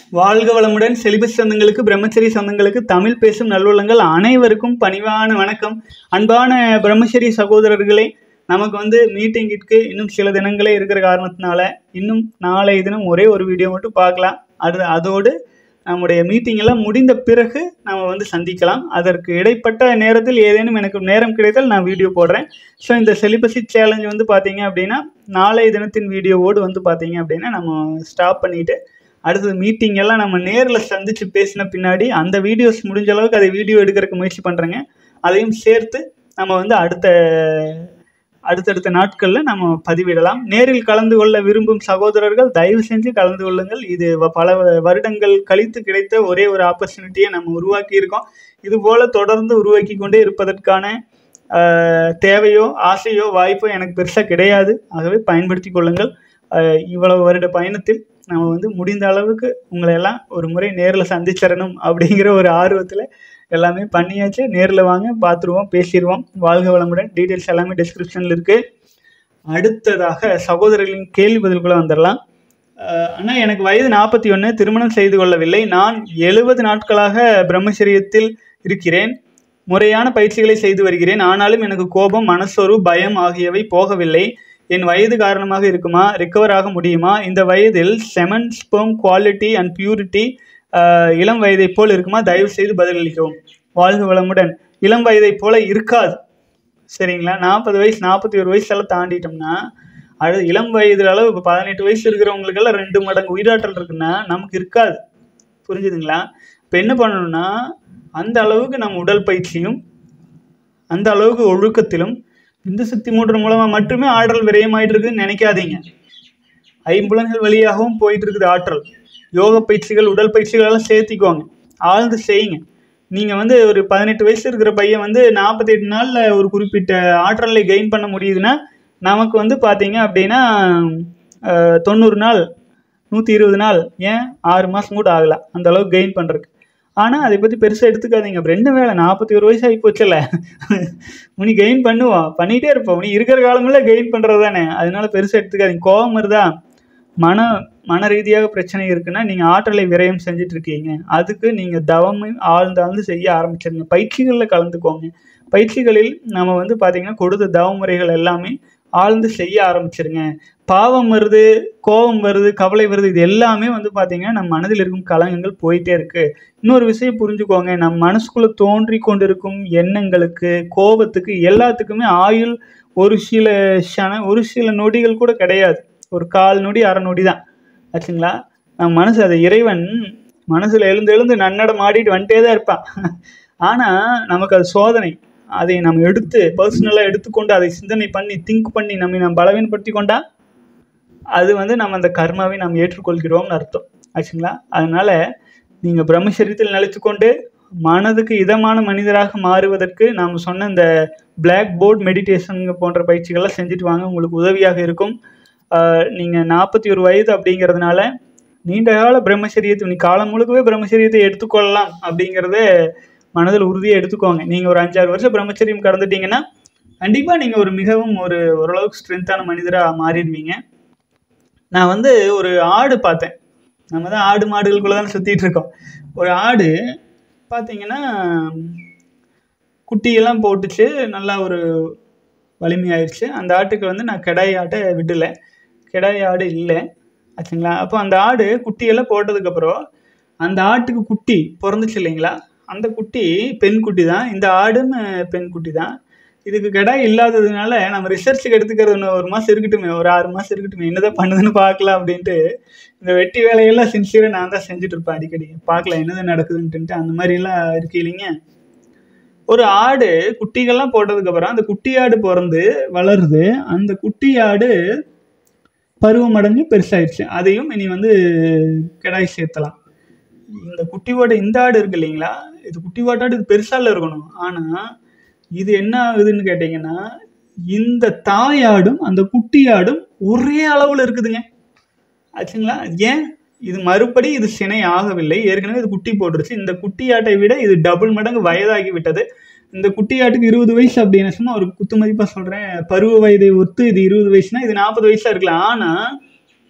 வாழ்க வளமுடன் செலிபஸ் சொந்தங்களுக்கு பிரம்மச்சரி சொந்தங்களுக்கு தமிழ் பேசும் நல்லுள்ளங்கள் அனைவருக்கும் பணிவான வணக்கம் அன்பான பிரம்மச்சரி சகோதரர்களே நமக்கு வந்து மீட்டிங்கிற்கு இன்னும் சில தினங்களே இருக்கிற காரணத்தினால இன்னும் நாளை தினம் ஒரே ஒரு வீடியோ மட்டும் பார்க்கலாம் அது அதோடு நம்முடைய மீட்டிங் எல்லாம் முடிந்த பிறகு நம்ம வந்து சந்திக்கலாம் அதற்கு இடைப்பட்ட நேரத்தில் ஏதேனும் எனக்கு நேரம் கிடைத்தால் நான் வீடியோ போடுறேன் ஸோ இந்த செலிபஸி சேலஞ்ச் வந்து பார்த்தீங்க அப்படின்னா நாளைய தினத்தின் வீடியோவோடு வந்து பார்த்தீங்க அப்படின்னா நம்ம ஸ்டாப் பண்ணிட்டு அடுத்தது மீட்டிங் எல்லாம் நம்ம நேரில் சந்திச்சு பேசின பின்னாடி அந்த வீடியோஸ் முடிஞ்ச அளவுக்கு அதை வீடியோ எடுக்கிறதுக்கு முயற்சி பண்ணுறேங்க அதையும் சேர்த்து நம்ம வந்து அடுத்த அடுத்தடுத்த நாட்களில் நம்ம பதிவிடலாம் நேரில் கலந்து கொள்ள விரும்பும் சகோதரர்கள் தயவு செஞ்சு கலந்து கொள்ளுங்கள் இது வ- பல வருடங்கள் கழித்து கிடைத்த ஒரே ஒரு ஆப்பர்ச்சுனிட்டியை நம்ம உருவாக்கி இருக்கோம் இது போல தொடர்ந்து உருவாக்கி கொண்டே இருப்பதற்கான ஆஹ், தேவையோ ஆசையோ வாய்ப்போ எனக்கு பெருசாக கிடையாது ஆகவே பயன்படுத்தி கொள்ளுங்கள் ஆஹ், இவ்வளவு வருட பயணத்தில் நம்ம வந்து முடிந்த அளவுக்கு உங்களை எல்லாம் ஒரு முறை நேரில் சந்திச்சிடணும் அப்படிங்கிற ஒரு ஆர்வத்தில் எல்லாமே பண்ணியாச்சு நேரில் வாங்க பார்த்துருவோம் பேசிடுவோம் வாழ்க வளமுடன் டீட்டெயில்ஸ் எல்லாமே டிஸ்கிரிப்ஷனில் இருக்குது அடுத்ததாக சகோதரர்களின் கேள்வி பதில்குள்ள வந்துடலாம் அஹ் அண்ணா எனக்கு வயது நாற்பத்தி ஒன்று திருமணம் செய்து கொள்ளவில்லை நான் எழுபது நாட்களாக பிரம்மச்சரியத்தில் இருக்கிறேன் முறையான பயிற்சிகளை செய்து வருகிறேன் ஆனாலும் எனக்கு கோபம் மனசோர்வு பயம் ஆகியவை போகவில்லை என் வயது காரணமாக இருக்குமா ரிக்கவர் ஆக முடியுமா இந்த வயதில் semen sperm quality and purity இளம் வயதைப் போல் இருக்குமா தயவு செய்து பதிலளிக்கவும் வாழ்க வளமுடன் இளம் வயதைப் போல இருக்காது சரிங்களா நாற்பது வயசு நாற்பத்தி ஒரு வயசெல்லாம் தாண்டிட்டோம்னா அது இளம் வயது அளவு இப்போ பதினெட்டு வயசு இருக்கிறவங்களுக்கெல்லாம் ரெண்டு மடங்கு உயிராற்றல் இருக்குன்னா நமக்கு இருக்காது புரிஞ்சுதுங்களா இப்போ என்ன பண்ணணும்னா அந்த அளவுக்கு நம்ம உடல் பயிற்சியும் அந்த அளவுக்கு ஒழுக்கத்திலும் இந்த சக்தி மூன்று மூலமாக மட்டுமே ஆற்றல் விரயமாயிட்டு இருக்குன்னு நினைக்காதீங்க ஐம்புலன்கள் வழியாகவும் போயிட்டு இருக்குது ஆற்றல் யோக பயிற்சிகள் உடல் பயிற்சிகள் எல்லாம் சேர்த்திக்கோங்க ஆழ்ந்து செய்யுங்க நீங்கள் வந்து ஒரு பதினெட்டு வயசு இருக்கிற பையன் வந்து நாற்பத்தெட்டு நாளில் ஒரு குறிப்பிட்ட ஆற்றலை கெயின் பண்ண முடியுதுன்னா நமக்கு வந்து பார்த்தீங்க அப்படின்னா அஹ், தொண்ணூறு நாள் நூற்றி இருபது நாள் ஏன் ஆறு மாதம் கூட ஆகலாம் அந்த அளவுக்கு கெயின் பண்ணுறதுக்கு ஆனால் அதை பற்றி பெருசாக எடுத்துக்காதீங்க அப்புறம் என்ன வேலை நாற்பத்தி ஒரு வயசு ஆகி போச்சுல்ல உனி கெயின் பண்ணுவோம் பண்ணிகிட்டே இருப்போம் உனி இருக்கிற காலமெல்லாம் கெயின் பண்ணுறது தானே அதனால பெருசாக எடுத்துக்காதீங்க கோபம் வருதா மன மன ரீதியாக பிரச்சனை இருக்குன்னா நீங்கள் ஆற்றலை விரயம் செஞ்சுட்டு இருக்கீங்க அதுக்கு நீங்கள் தவமும் ஆழ்ந்து ஆழ்ந்து செய்ய ஆரம்பிச்சிருங்க பயிற்சிகளில் கலந்துக்கோங்க பயிற்சிகளில் நம்ம வந்து பார்த்தீங்கன்னா கொடுத்த தவ முறைகள் எல்லாமே ஆழ்ந்து செய்ய ஆரம்பிச்சிருங்க பாவம் வருது கோபம் வருது கவலை வருது இது எல்லாமே வந்து பார்த்தீங்கன்னா நம்ம மனதில் இருக்கும் கலங்கங்கள் போயிட்டே இருக்கு இன்னொரு விஷயம் புரிஞ்சுக்கோங்க நம்ம மனசுக்குள்ள தோன்றி கொண்டிருக்கும் எண்ணங்களுக்கு கோபத்துக்கு எல்லாத்துக்குமே ஆயுள் ஒரு சில ஷன ஒரு சில நொடிகள் கூட கிடையாது ஒரு கால் நொடி அரை நொடி தான் ஆச்சுங்களா நம்ம மனசு அதை இறைவன் மனசுல எழுந்து எழுந்து நன்னடம் ஆடிட்டு வந்துட்டே தான் இருப்பான் ஆனால் நமக்கு அது சோதனை அதை நம்ம எடுத்து பர்சனலாக எடுத்துக்கொண்டு அதை சிந்தனை பண்ணி திங்க் பண்ணி நம்ம நம்ம பலவீனப்படுத்தி கொண்டா அது வந்து நம்ம அந்த கர்மாவை நாம் ஏற்றுக்கொள்கிறோம்னு அர்த்தம் ஆச்சுங்களா அதனால நீங்கள் பிரம்மச்சரியத்தில் நிலைத்துக்கொண்டு மனதுக்கு இதமான மனிதராக மாறுவதற்கு நாம் சொன்ன இந்த பிளாக் போர்ட் மெடிடேஷன் போன்ற பயிற்சிகள்லாம் செஞ்சுட்டு வாங்க உங்களுக்கு உதவியாக இருக்கும் நீங்கள் நாற்பத்தி ஒரு வயது அப்படிங்கிறதுனால நீண்ட கால பிரம்மச்சரியத்தை நீ காலம் முழுக்கவே பிரம்மச்சரியத்தை எடுத்துக்கொள்ளலாம் அப்படிங்கிறத மனதில் உறுதியாக எடுத்துக்கோங்க நீங்கள் ஒரு அஞ்சாறு வருஷம் பிரம்மச்சரியம் கடந்துட்டீங்கன்னா கண்டிப்பாக நீங்கள் ஒரு மிகவும் ஒரு ஓரளவுக்கு ஸ்ட்ரென்த்தான மனிதராக மாறிடுவீங்க நான் வந்து ஒரு ஆடு பார்த்தேன் நம்ம தான் ஆடு மாடுகளுக்குள்ள தான் சுற்றிட்டு இருக்கோம் ஒரு ஆடு பார்த்தீங்கன்னா குட்டியெல்லாம் போட்டுச்சு நல்லா ஒரு வலிமையாயிருச்சு அந்த ஆட்டுக்கு வந்து நான் கிடாய் ஆட்டை விடலை கிடாய் ஆடு இல்லை ஆச்சுங்களா அப்போ அந்த ஆடு குட்டியெல்லாம் போட்டதுக்கப்புறம் அந்த ஆட்டுக்கு குட்டி பிறந்துச்சு இல்லைங்களா அந்த குட்டி பெண் குட்டி தான் இந்த ஆடும் அஹ், பெண் குட்டி தான் இதுக்கு கிடாய் இல்லாததுனால நம்ம ரிசர்ச்சுக்கு எடுத்துக்கிறது இன்னும் ஒரு மாதம் இருக்கட்டுமே ஒரு ஆறு மாதம் இருக்கட்டுமே என்னதான் பண்ணுதுன்னு பார்க்கலாம் அப்படின்ட்டு இந்த வெட்டி வேலையெல்லாம் சின்சியராக நான் தான் செஞ்சுட்டு இருப்பேன் அடிக்கடி பார்க்கலாம் என்னதான் நடக்குதுன்ட்டு அந்த மாதிரிலாம் இருக்கு இல்லைங்க ஒரு ஆடு குட்டிகள்லாம் போட்டதுக்கப்புறம் அந்த குட்டி ஆடு பிறந்து வளருது அந்த குட்டி ஆடு பருவம் அடைஞ்சு பெருசாயிடுச்சு அதையும் இனி வந்து கிடாய் சேர்த்தலாம் இந்த குட்டியோட இந்த ஆடு இருக்கு இல்லைங்களா இது குட்டிவாட்டாடு இது பெருசால இருக்கணும் ஆனால் இது என்ன ஆகுதுன்னு கேட்டிங்கன்னா இந்த தாயாடும் அந்த குட்டியாடும் ஒரே அளவில் இருக்குதுங்க ஆச்சுங்களா ஏன் இது மறுபடி இது சினை ஆகவில்லை ஏற்கனவே இது குட்டி போட்டுருச்சு இந்த குட்டியாட்டை விட இது டபுள் மடங்கு வயதாகி விட்டது இந்த குட்டியாட்டுக்கு இருபது வயசு அப்படின்னு சும்மா ஒரு குத்து மதிப்பாக சொல்கிறேன் பருவ வயதை ஒத்து இது இருபது வயசுனா இது நாற்பது வயசாக இருக்கலாம் ஆனால்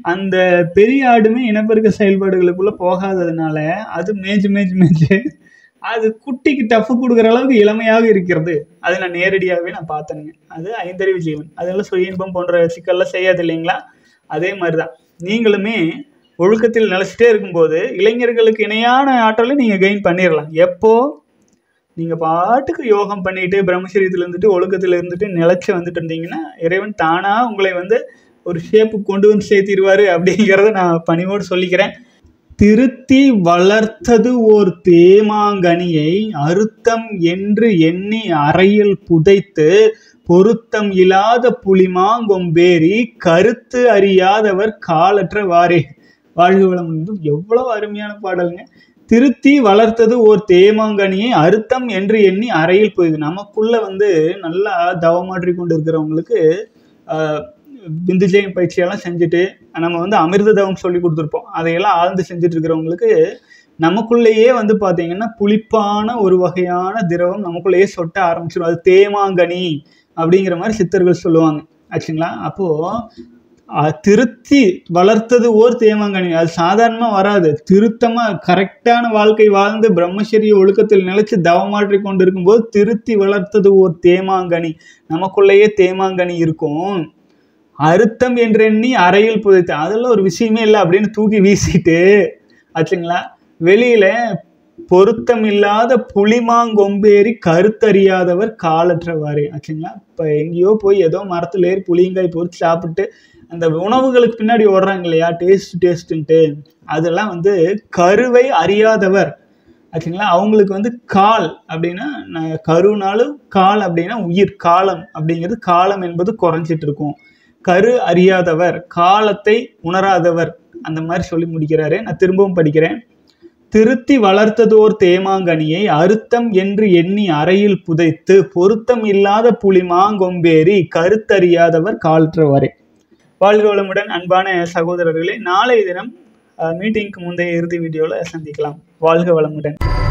அந்த பெரிய ஆடுமே இனப்பெருக்க செயல்பாடுகளுக்குள்ள போகாததுனால அது மேய்ஞ்சு மேய்ஞ்சு மேய்ஞ்சு அது குட்டிக்கு டஃப் கொடுக்குற அளவுக்கு இளமையாக இருக்கிறது அது நான் நேரடியாகவே நான் பார்த்தேனுங்க அது ஐந்தறிவு ஜீவன் அதெல்லாம் சுய இன்பம் போன்ற சிக்கல்லாம் செய்யாது இல்லைங்களா அதே மாதிரி தான் நீங்களுமே ஒழுக்கத்தில் நிலச்சிட்டே இருக்கும்போது இளைஞர்களுக்கு இணையான ஆற்றலை நீங்கள் கெயின் பண்ணிடலாம் எப்போ நீங்கள் பாட்டுக்கு யோகம் பண்ணிட்டு பிரம்மச்சரியத்தில் இருந்துட்டு ஒழுக்கத்தில் இருந்துட்டு நிலச்சி வந்துட்டு இருந்தீங்கன்னா இறைவன் தானாக உங்களை வந்து ஒரு ஷேப்புக்கு கொண்டு வந்து சேர்த்திடுவார் அப்படிங்கிறத நான் பணிவோடு சொல்லிக்கிறேன் திருத்தி வளர்த்தது ஓர் தேமாங்கனியை அறுத்தம் என்று எண்ணி அறையில் புதைத்து பொருத்தம் இல்லாத புலிமாங்கொம்பேரி கருத்து அறியாதவர் காலற்ற வாரே வாழ்க வளம் எவ்வளவு அருமையான பாடலுங்க திருத்தி வளர்த்தது ஓர் தேமாங்கனியை அறுத்தம் என்று எண்ணி அறையில் போகுது நமக்குள்ள வந்து நல்லா தவமாற்றி கொண்டு இருக்கிறவங்களுக்கு ஆஹ், விந்துஜயம் பயிற்சியெல்லாம் செஞ்சுட்டு நம்ம வந்து அமிர்த தவம் சொல்லி கொடுத்துருப்போம் அதையெல்லாம் ஆழ்ந்து செஞ்சுட்டு இருக்கிறவங்களுக்கு நமக்குள்ளேயே வந்து பார்த்தீங்கன்னா புளிப்பான ஒரு வகையான திரவம் நமக்குள்ளேயே சொட்ட ஆரம்பிச்சிடும் அது தேமாங்கனி அப்படிங்கிற மாதிரி சித்தர்கள் சொல்லுவாங்க ஆச்சுங்களா அப்போது அஹ் திருத்தி வளர்த்தது ஓர் தேமாங்கனி அது சாதாரணமாக வராது திருத்தமாக கரெக்டான வாழ்க்கை வாழ்ந்து பிரம்மச்சரிய ஒழுக்கத்தில் நிலைச்சு தவமாற்றி கொண்டு இருக்கும்போது திருத்தி வளர்த்தது ஓர் தேமாங்கனி நமக்குள்ளேயே தேமாங்கனி இருக்கும் அறுத்தம் என்றெண்ணி அறையில் புதைத்து அதெல்லாம் ஒரு விஷயமே இல்லை அப்படின்னு தூக்கி வீசிட்டு ஆச்சுங்களா வெளியில பொருத்தம் இல்லாத புளிமாங்கொம்பேறி கருத்தறியாதவர் காலற்றவாறு ஆச்சுங்களா இப்போ எங்கேயோ போய் ஏதோ மரத்துல ஏறி புளியங்காய் பொறிச்சு சாப்பிட்டு அந்த உணவுகளுக்கு பின்னாடி ஓடுறாங்க இல்லையா டேஸ்ட் டேஸ்ட்டுன்ட்டு அதெல்லாம் வந்து கருவை அறியாதவர் ஆச்சுங்களா அவங்களுக்கு வந்து கால் அப்படின்னா நான் கருனாலும் கால் அப்படின்னா உயிர் காலம் அப்படிங்கிறது காலம் என்பது குறைஞ்சிட்டு இருக்கும் கரு அறியாதவர் காலத்தை உணராதவர் அந்த மாதிரி சொல்லி முடிக்கிறாரு நான் திரும்பவும் படிக்கிறேன் திருத்தி வளர்த்ததோர் தேமாங்கனியை அறுத்தம் என்று எண்ணி அறையில் புதைத்து பொருத்தம் இல்லாத புலிமாங்கொம்பேறி கருத்தறியாதவர் காலற்றவரே வாழ்க வளமுடன் அன்பான சகோதரர்களே நாளைய தினம் மீட்டிங்க்கு முந்தைய இறுதி வீடியோவில் சந்திக்கலாம் வாழ்க வளமுடன்